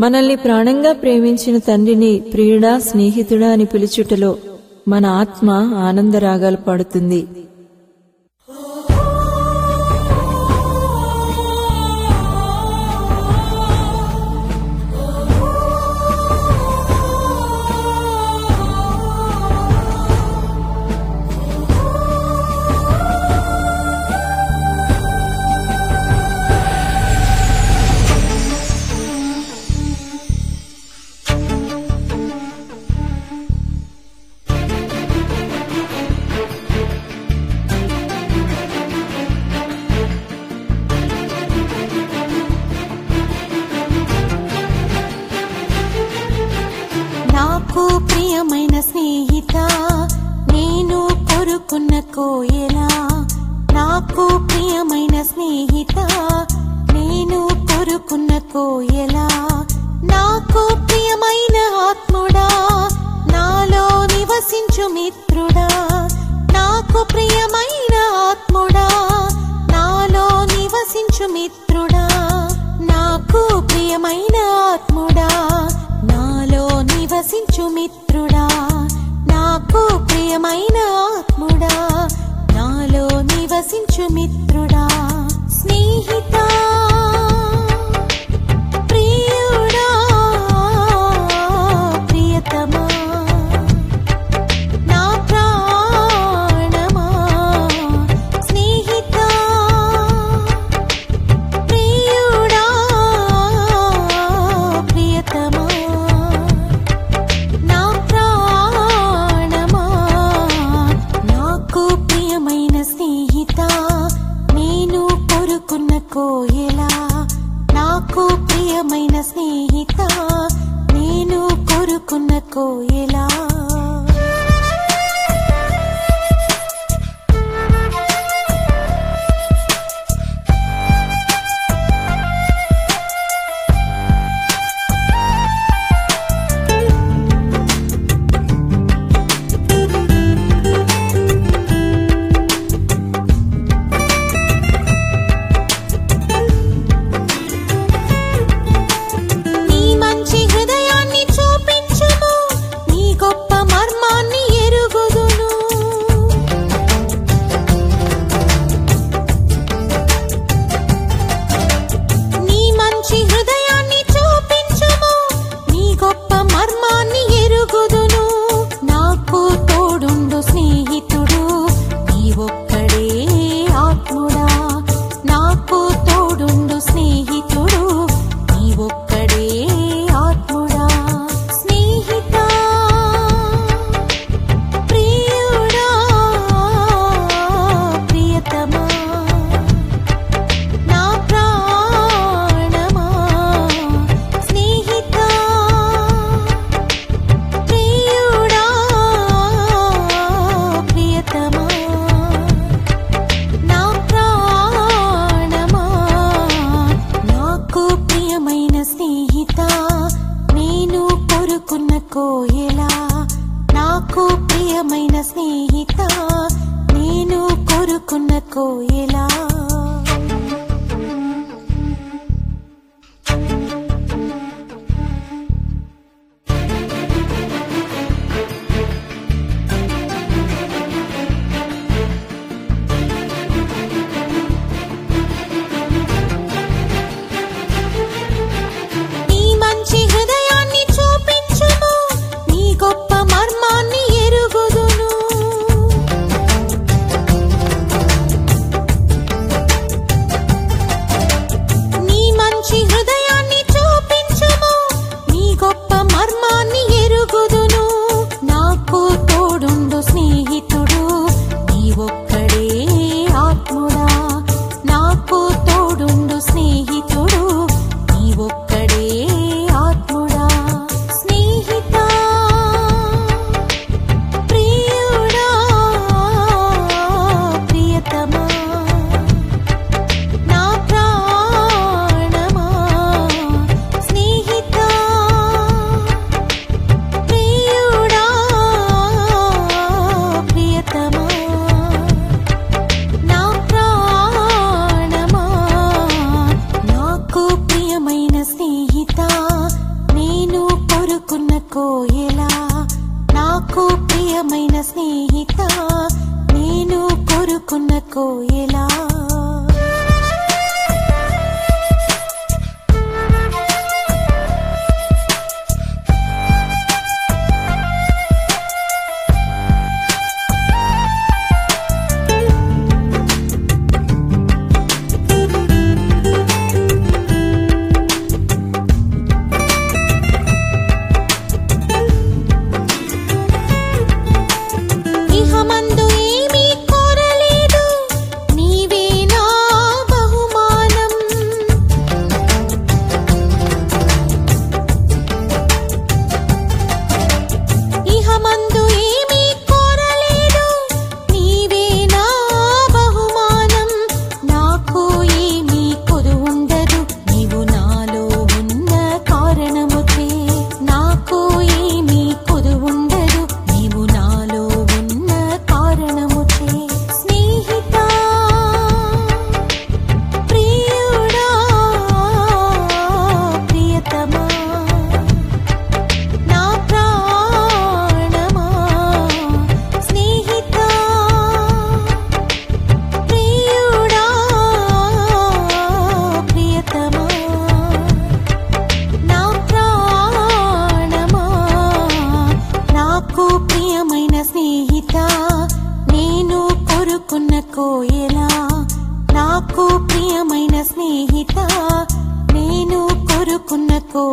మనల్ని ప్రాణంగా ప్రేమించిన తండ్రిని ప్రియుడా స్నేహితుడా అని పిలుచుటలో మన ఆత్మ ఆనందరాగాలు పాడుతుంది నాకు ప్రియమైన స్నేహిత నేను కొరుకున్న కోయలా నాకు ప్రియమైన స్నేహిత నేను కొరుకున్న కోయలా నాకు ప్రియమైన ఆత్ముడా నాలో నివసించు మిత్రుడా నాకు ప్రియమైన ఆత్ముడా నాలో నివసించు మిత్రుడా నాకు ప్రియమైన ఆత్ముడా నాలో నివసించు మిత్రుడా నాకు ప్రియమైన ఆత్ముడా నాలో నివసించు మిత్రుడా స్నేహిత ప్రియుడా ప్రియతమా నా ప్రాణమా స్నేహిత ప్రియుడా ప్రియతమా నా ప్రాణమా నాకు ప్రియమైన స్నేహిత నేను కోరుకున్న కోయలా నాకు ప్రియమైన స్నేహిత నేను కోరుకున్న కోయలా నీ మంచి హృదయాన్ని చూపించుము నీ గొప్ప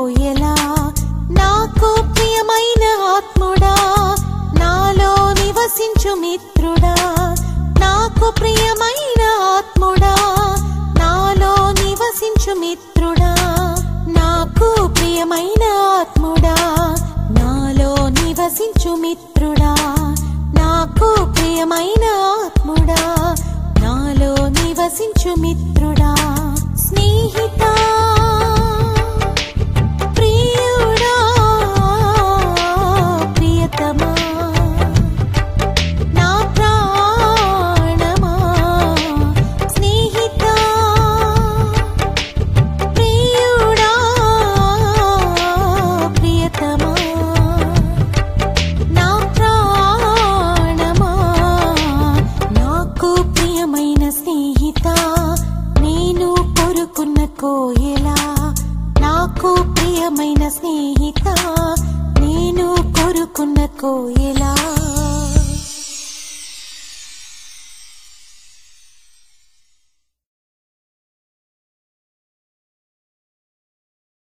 కోయలా నాకు ప్రియమైన ఆత్ముడా నాలో నివసించు మిత్రుడా నాకు ప్రియమైన ఆత్ముడా నాలో నివసించు మిత్రుడా నాకు ప్రియమైన ఆత్ముడా నాలో నివసించు మిత్రుడా నాకు ప్రియమైన ఆత్ముడా నాలో నివసించు మిత్రుడా స్నేహితా ప్రియుడా ప్రియతమా నా ప్రాణమా స్నేహితా ప్రియుడా ప్రియతమా నా ప్రాణమా నాకు ప్రియమైన స్నేహిత నేను కోరుకున్న కోయలా నాకు ప్రియమైన స్నేహిత నేను కోరుకున్న కోయలా